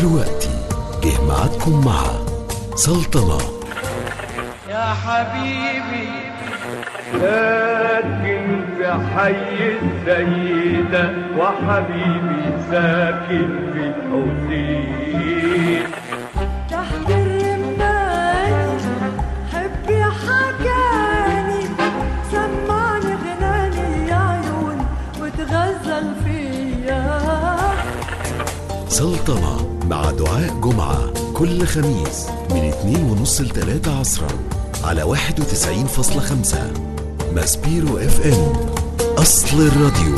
دلوقتي جه معاكم مع سلطنة يا حبيبي ساكن في حي السيدة وحبيبي ساكن في حسين تحت الرمال حبي حكاني سمعني غناني يا عيون وتغزل فيا سلطنة مع دعاء جمعة كل خميس من 2 ونص ل 3 عصرا على 91.5 ماسبيرو اف ام أصل الراديو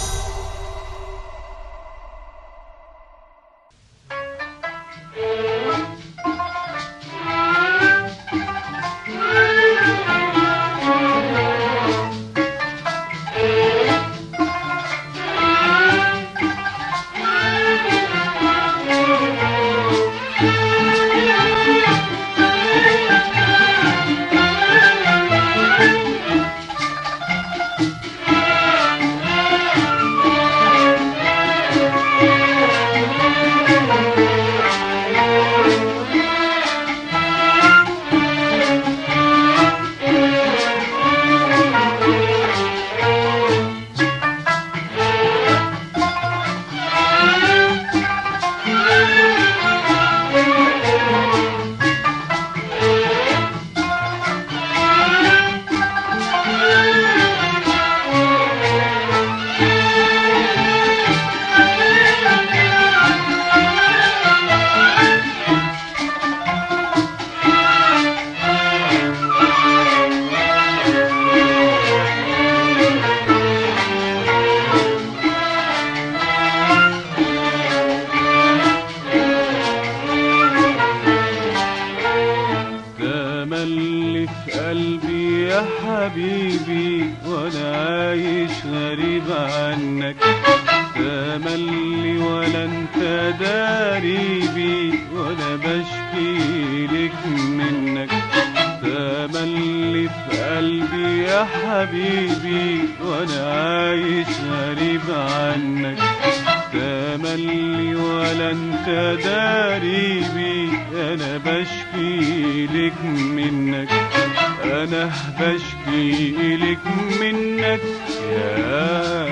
ده اللي في قلبي يا حبيبي وانا عايش غريب عنك ده اللي ولا انت داريبي وانا بشكي لك منك ده اللي في قلبي يا حبيبي وانا عايش غريب عنك تملي ولا انت داريبي انا بشكي لك منك انا بشكي لك منك يا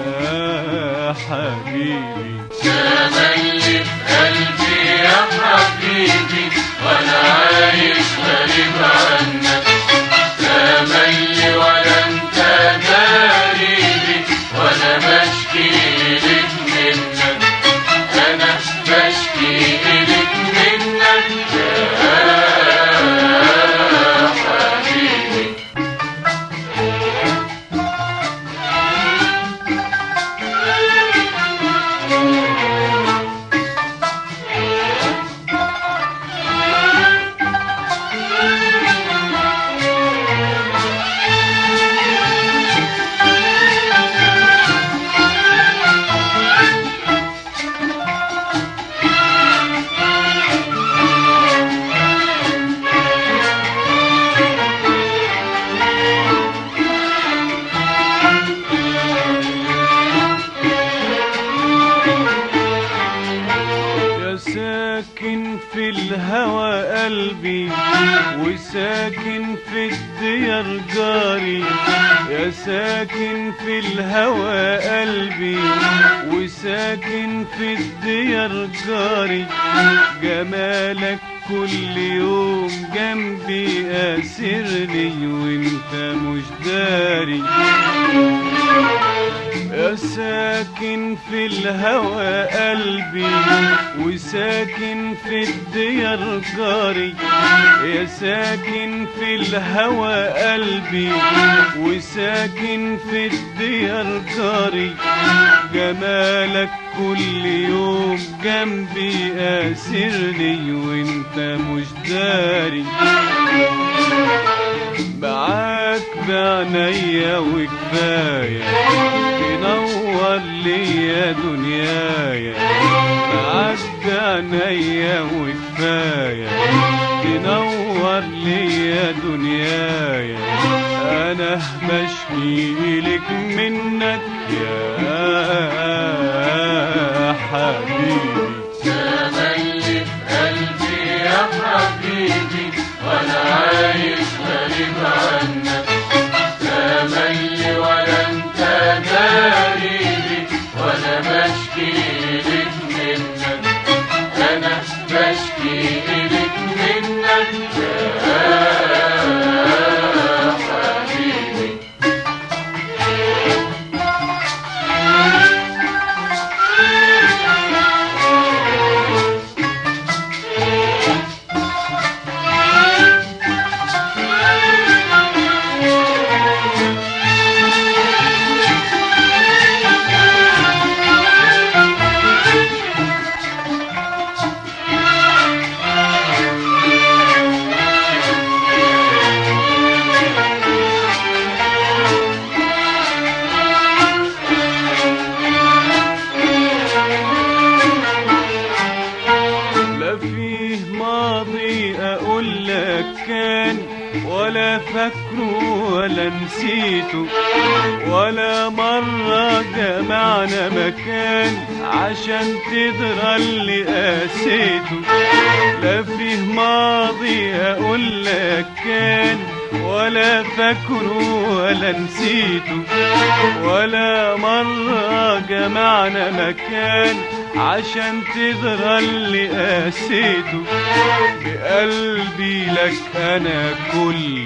حبيبي يا ساكن في الهوى قلبي وساكن في الديار جاري يا ساكن في الهوى قلبي وساكن في الديار جاري جمالك كل يوم جنبي أسرني وانت مش داري يا ساكن في الهوى قلبي وساكن في الديار جاري يا ساكن في الهوى قلبي وساكن في الديار جاري جمالك كل يوم جنبي أسرني وانت مش داري معاك بعنايا وكفاية تنور ليا دنيايا معاك بعنايا وكفاية تنور ليا دنيايا أنا بشكي لك منك يا حبيبي مكان ولا فاكره ولا نسيته ولا مرة جمعنا مكان عشان تدرى اللي قاسيته لا فيه ماضي اقول لك كان ولا فاكره ولا نسيته ولا مرة جمعنا مكان عشان تدرى اللي قاسيته بقلبي لك انا كلي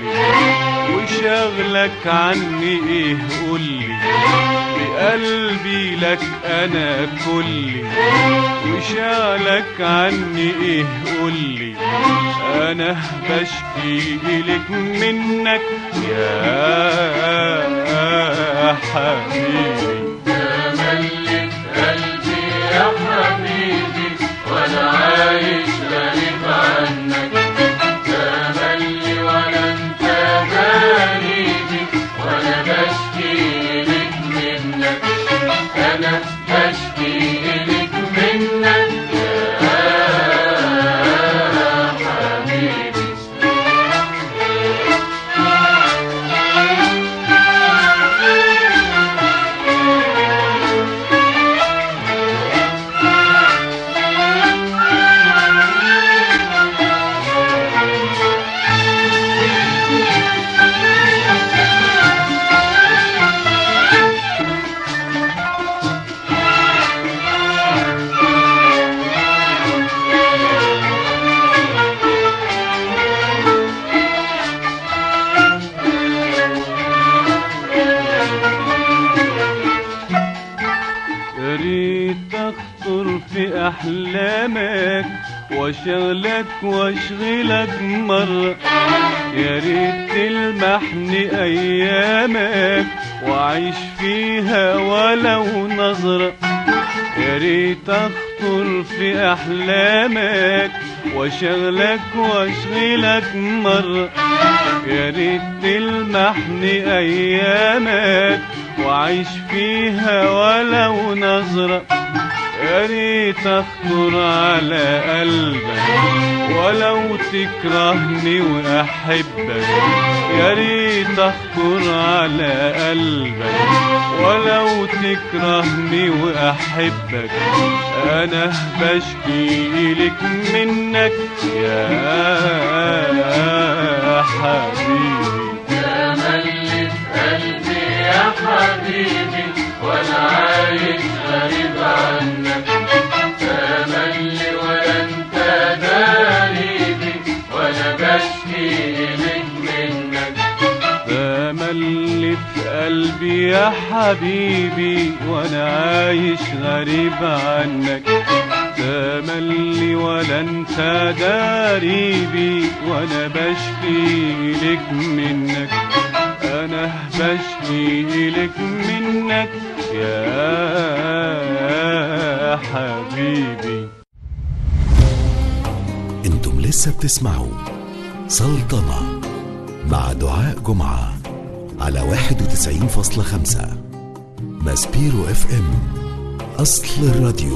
وشغلك عني ايه قولي بقلبي لك انا كلي وشغلك عني ايه قولي انا بشكي لك منك يا حبيبي تملك قلبي يا حبيبي وانا عايش غريب عنك تملي ولا انت غريبي وانا بشكي لك منك انا بشكي لك منك يا حبيبي يا ريت اخطر في احلامك واشغلك واشغلك مرة يا ريت تلمحني ايامك واعيش فيها ولو نظرة يا ريت اخطر في احلامك واشغلك واشغلك مرة يا ريت تلمحني ايامك واعيش فيها ولو نظرة يا ريت اخطر على قلبك ولو تكرهني واحبك يا ريت اخطر على قلبك ولو تكرهني واحبك انا بشكي لك منك يا حبيبي تملي في قلبي يا حبيبي وانا عايش غريب عنك تملي ولا انت غريبي وانا بشكي لك منك تملي في قلبي يا حبيبي وانا عايش غريب عنك تملي ولا انت داريبي وانا بشكي لك منك انا بشكي لك منك يا حبيبي انتم لسه بتسمعوا سلطنة مع دعاء جمعة على 91.5 ماسبيرو اف ام اصل الراديو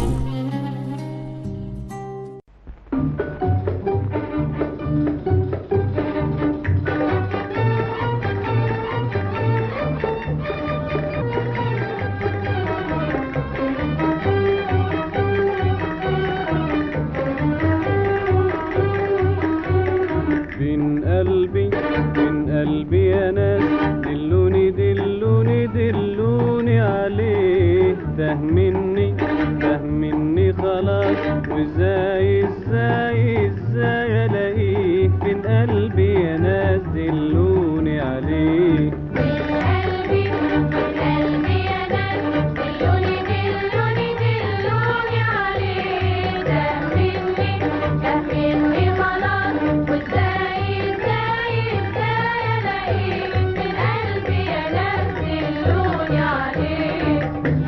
بين قلبي بين قلبي يا ناس دلوني دلوني دلوني عليه ده مني ده مني خلاص وازاي ازاي ازاي الاقيه بين قلبي يا ناس دلوني عليه قلبي قلبي يا ناس دلوني دلوني دلوني عليه ده مني ده مني خلاص وازاي ازاي ازاي الاقيه من قلبي يا ناس دلوني عليه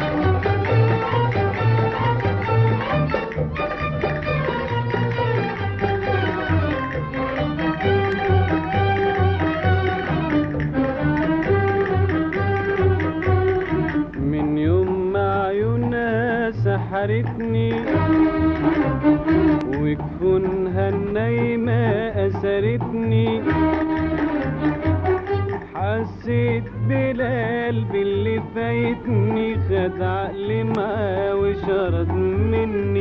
من يوم ما عيونها سحرتني وجفونها النايمة أسرتني قلبي اللي فايتني خد عقلي معاه وشرد مني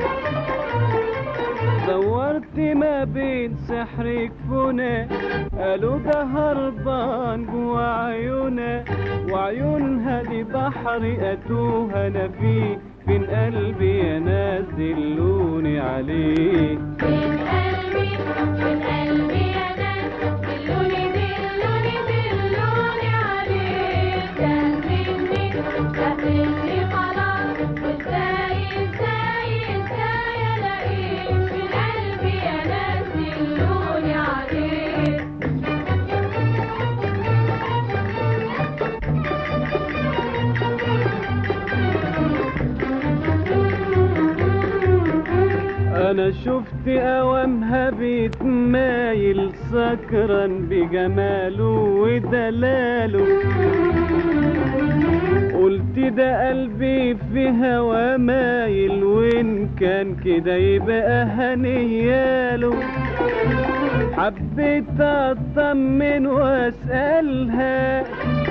دورت ما بين سحرك فنا قالوا ده هربان جوا عيونا وعيونها دي بحر اتوه انا فيه فين قلبي يا ناس دلوني عليه من قلبي من قلبي يا ناس دلوني دلوني دلوني عليك ده مني ده مني خلاص وازاي ازاي ازاي الاقيك من قلبي يا ناس دلوني عليك انا شفت اوامها بيتمايل سكران بجماله ودلاله قلت ده قلبي في هوا مايل وان كان كده يبقى هنياله حبيت اطمن واسالها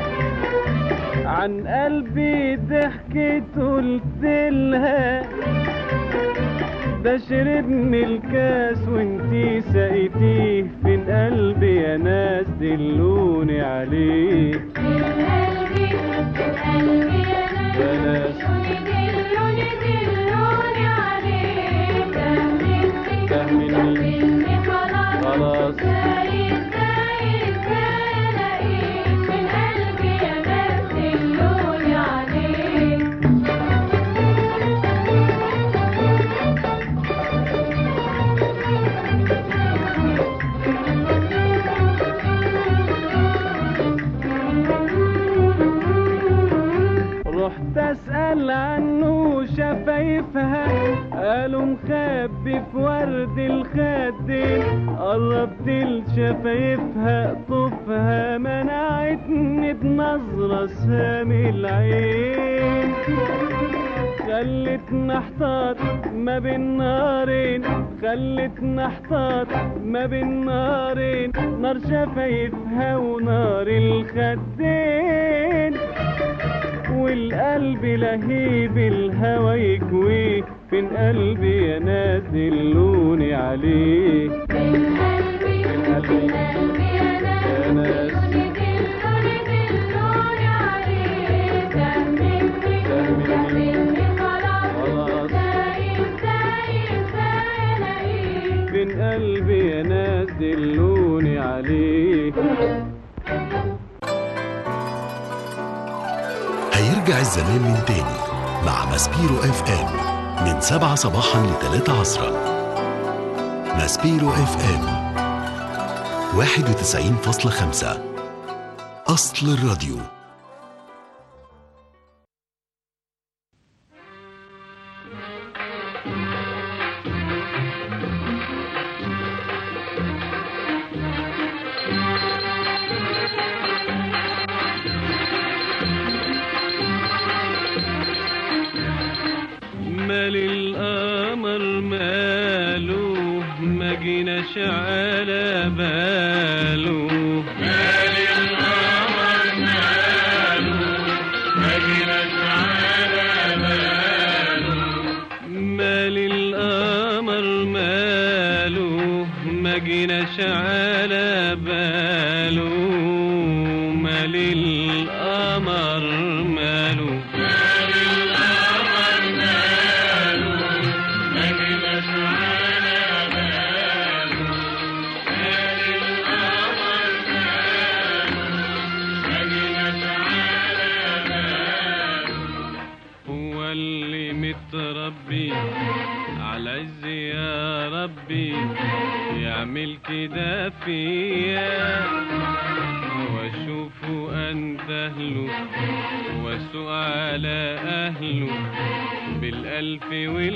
عن قلبي ضحكت قلت لها ده شربني الكاس وانتي سقيتيه فين قلبي يا ناس دلوني عليه من قلبي من قلبي يا ناس دلوني دلوني عليك ده مني ده مني. ده مني خلاص خلاص ازاي ازاي ازاي الاقيك من قلبي يا ناس دلوني عليك رحت اسال عنه شفايفها قالوا مخبي في ورد الخدين قربت لشفايفها طفها منعتني بنظرة سامي العين خلتنا احتار ما بين نارين خلتنا احتار ما بين نارين نار شفايفها ونار الخدين والقلب لهيب الهوى يكويه فين قلبي يا ناس دلوني عليه من قلبي من قلبي يا ناس دلوني دلوني دلوني عليك ده مني ده مني خلاص خلاص ازاي ازاي ازاي الاقيك فين قلبي يا ناس دلوني عليه هيرجع الزمان من تاني مع ماسبيرو اف ام من سبعة صباحا لتلاتة عصرا ماسبيرو اف ام واحد وتسعين فاصلة خمسة أصل الراديو مال القمر ماله ما جيناش على باله مال القمر ماله ما جيناش على باله مال القمر ماله ما جيناش على باله مال القمر ماله مال القمر ماله ما جيناش على باله مال القمر ماله ما جيناش على باله هو اللي متربي على عز يا ربي يعمل كده فيا واشوفه انتهله واسوق على اهله بالالف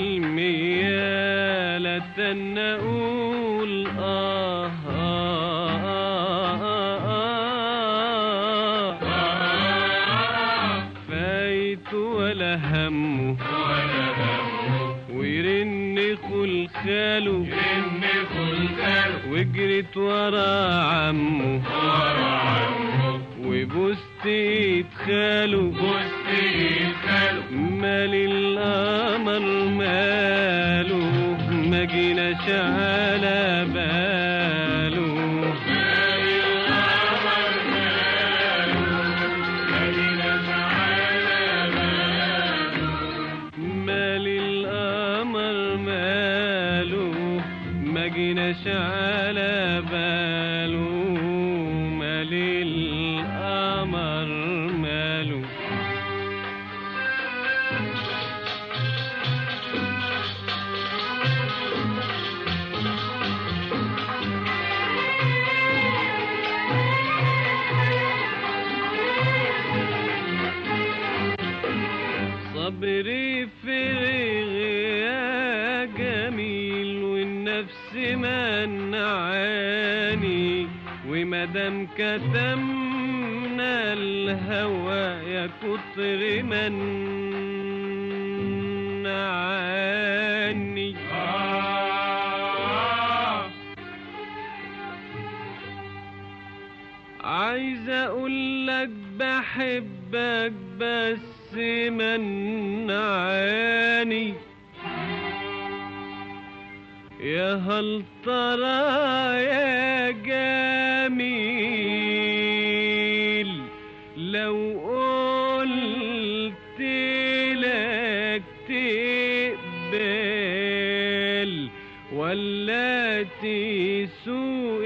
والمية لا تن اقول آه, آه, آه, آه, آه فايت ولا همه ويرن خل خاله إن خلقه وجرت ورا عمه ورا عمه وبوست يدخلوا بص يدخلوا مال القمر ماله ما جيناش على باله مال القمر ماله ما جيناش على باله مال القمر ماله صبري فرغ يا جميل والنفس منعاني ومادام كتمنا الهوى يا كتر منعاني عايز اقول لك بحبك بس منعاني يا هل ترى يا جميل لو قلت لك تقبل ولا تسوق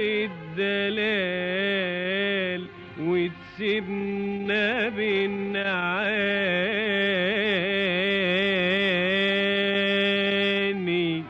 الدلال وتسيبنا بالنعاني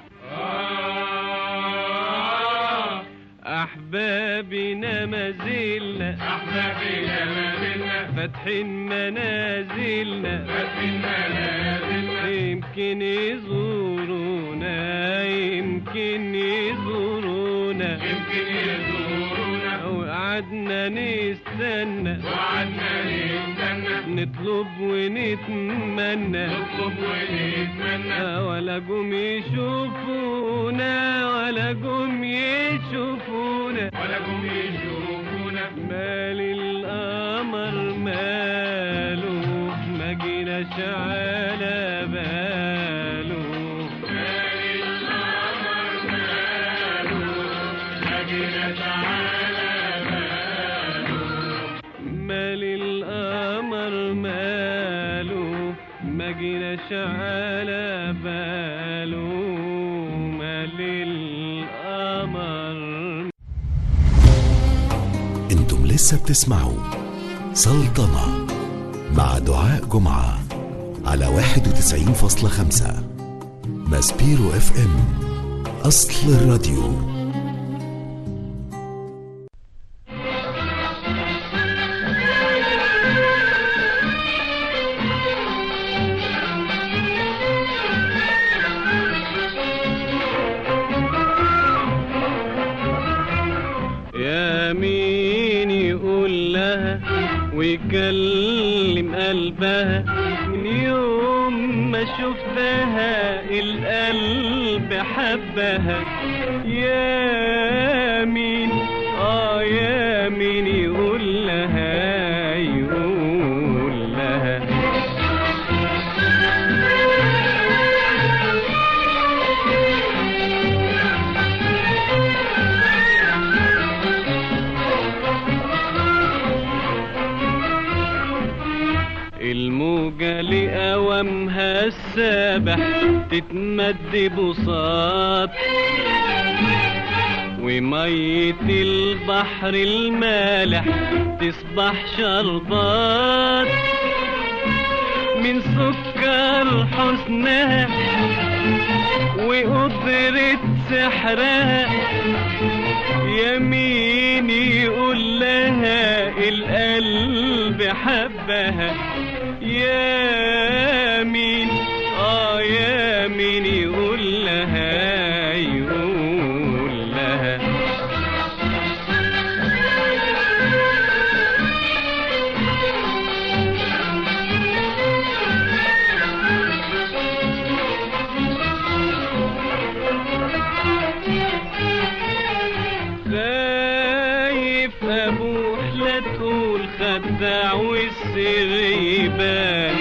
أحبابنا ما زلنا أحبابنا ما زلنا فاتحين منازلنا فاتنا منازلنا يمكن يزورونا يمكن يزورونا يمكن يزورونا وقعدنا نستنى وقعدنا نستنى نطلب ونتمنى نطلب ونتمنى ولا جم يشوفونا ولا جم يشوفونا ولا جم يشوفونا مال القمر ماله ما جيناش على باله مال القمر ماله ما جيناش على باله مال القمر انتم لسه بتسمعوا سلطنة مع دعاء جمعة على 91.5 ماسبيرو اف ام اصل الراديو يا مين يقول لها ويكلم قلبها من يوم ما شفتها القلب حبها يا مين اه يا مين يقول لها يقول لها الموجة لقوامها السابح تتمد بساط ومية البحر المالح تصبح شربات من سكر حسنها وقدرة سحرها يمين يقول لها القلب حبها يا مين اه يا مين يقول لها يقول لها خايف ابوح لا تقول الوداع والسر يبان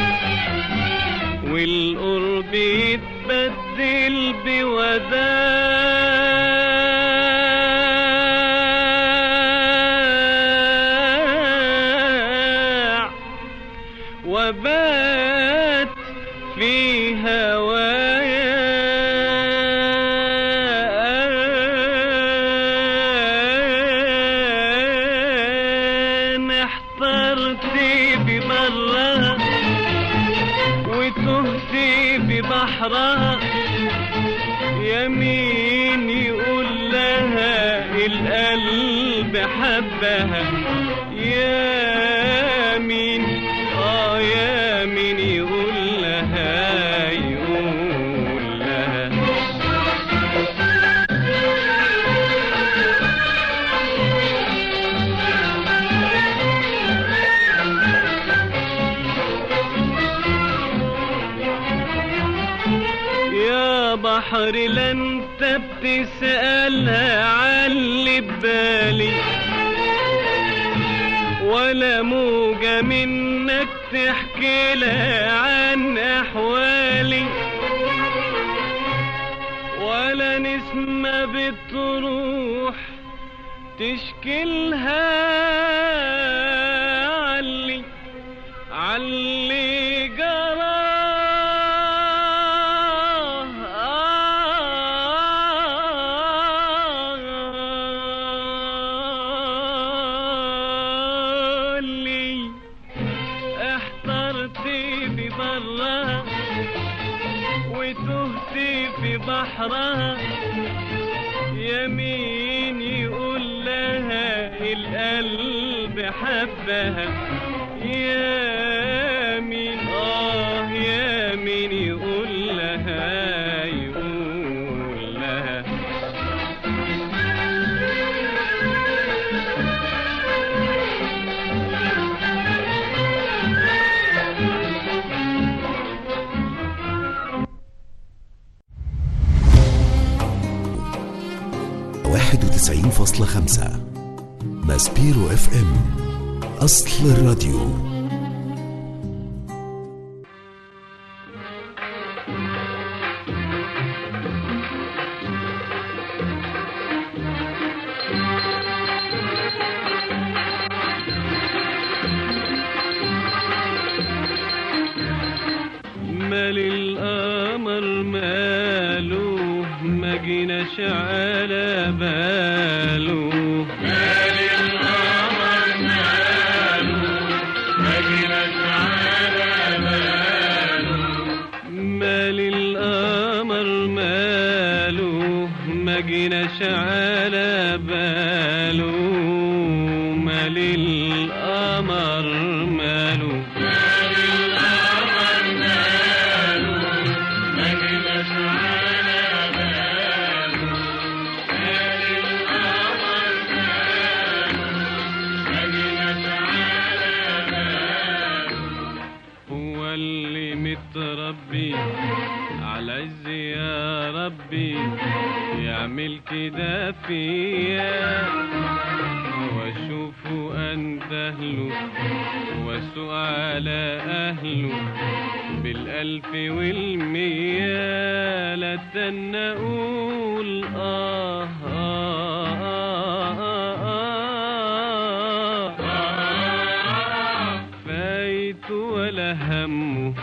والقرب يتبدل بوداع وبات في هوايا احترت ببرها وتهت ببحرها يمين يقول لها القلب حبها يا مين اه يا مين يقول لها يقول لها يا بحر لا انت بتسألها عاللي ببالي ولا موجة منك تحكي لها عن أحوالي ولا نسمة بتروح تشكي لها علي علي جرالي احترت ببرها وتهت في بحرها يمين يقول لها القلب حبها يا مين اه يا مين يقول لها يقول لها واحد وتسعين فاصلة خمسة ماسبيرو اف ام أصل الراديو مال القمر ماله ما جيناش على باله مال القمر ماله ما جيناش على باله مال القمر ماله ما جيناش على باله مال القمر ماله مال القمر ماله ما جيناش على باله مال القمر ماله ما جيناش على باله هو اللي متربي على عز يا ربي يعمل كده فيا واشوفه اندهله واسوق على اهله بالالف والمية لا تنا اقول آه, آه, آه, آه, آه فايت ولا همه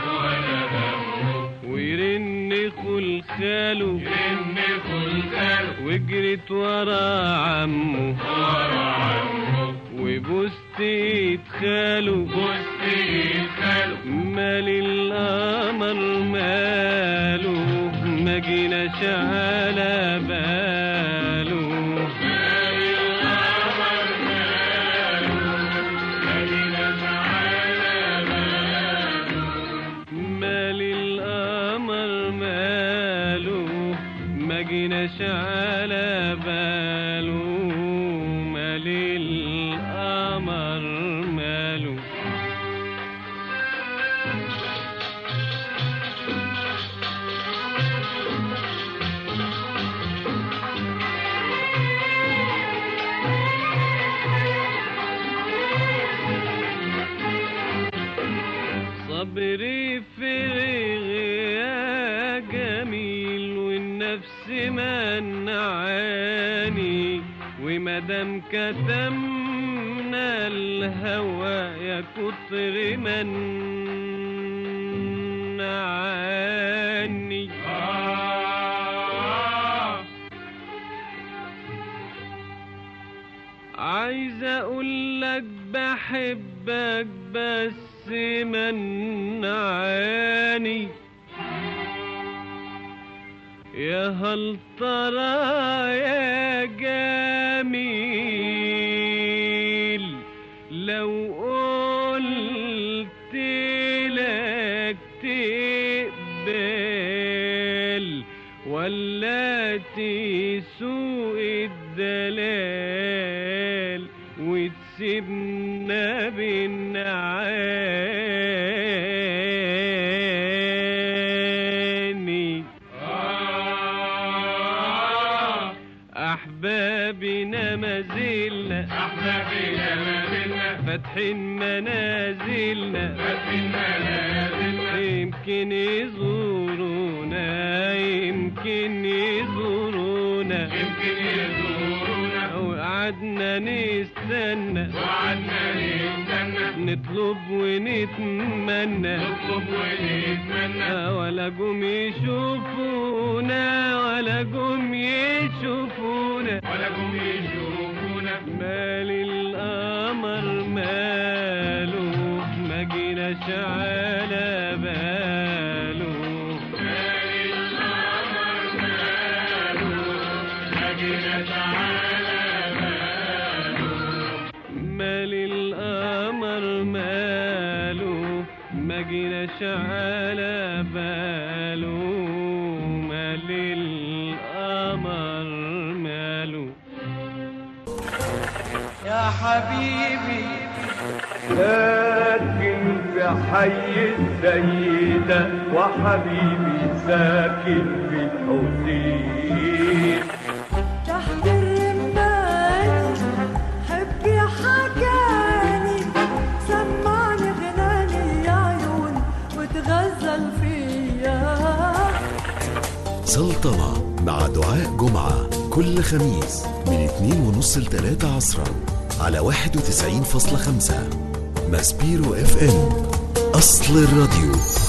ويرن خل خاله إن خلقه وجرت ورا عمه ورا عنه وبوست ايد خاله بوست إيد خاله مال القمر ماله ما جيناش على باله مال القمر ماله ما جيناش على باله مال القمر ماله ما جيناش على باله مال القمر ماله النفس منعاني ومادام كتمنا الهوى يا كتر منعاني آه عايز اقول لك بحبك بس منعاني يا هل ترى يا جميل لو قلت لك تقبل ولا تسوق الدلال وتسيبنا بالنعاني آه أحبابنا ما زلنا أحبابنا ما زلنا فاتحين منازلنا فاتحين منازلنا يمكن يزورونا يمكن يزورونا يمكن يزورونا وقعدنا نستنى وقعدنا نستنى نطلب ونتمنى نطلب ونتمنى ولا جم يشوفونا ولا جم يشوفونا ولا جم يشوفونا مال القمر ماله ما جيناش على باله مال القمر ماله ما جيناش على باله مال القمر ماله ما جيناش على باله مال القمر ماله يا حبيبي ساكن في حي السيدة وحبيبي ساكن في الحسين تحت الرمال حبي حكاني سمعني غناني يا عيون وتغزل فيا سلطنة مع دعاء جمعة كل خميس من 2 ونص ل 3 عصرا على 91.5 ماسبيرو اف ام أصل الراديو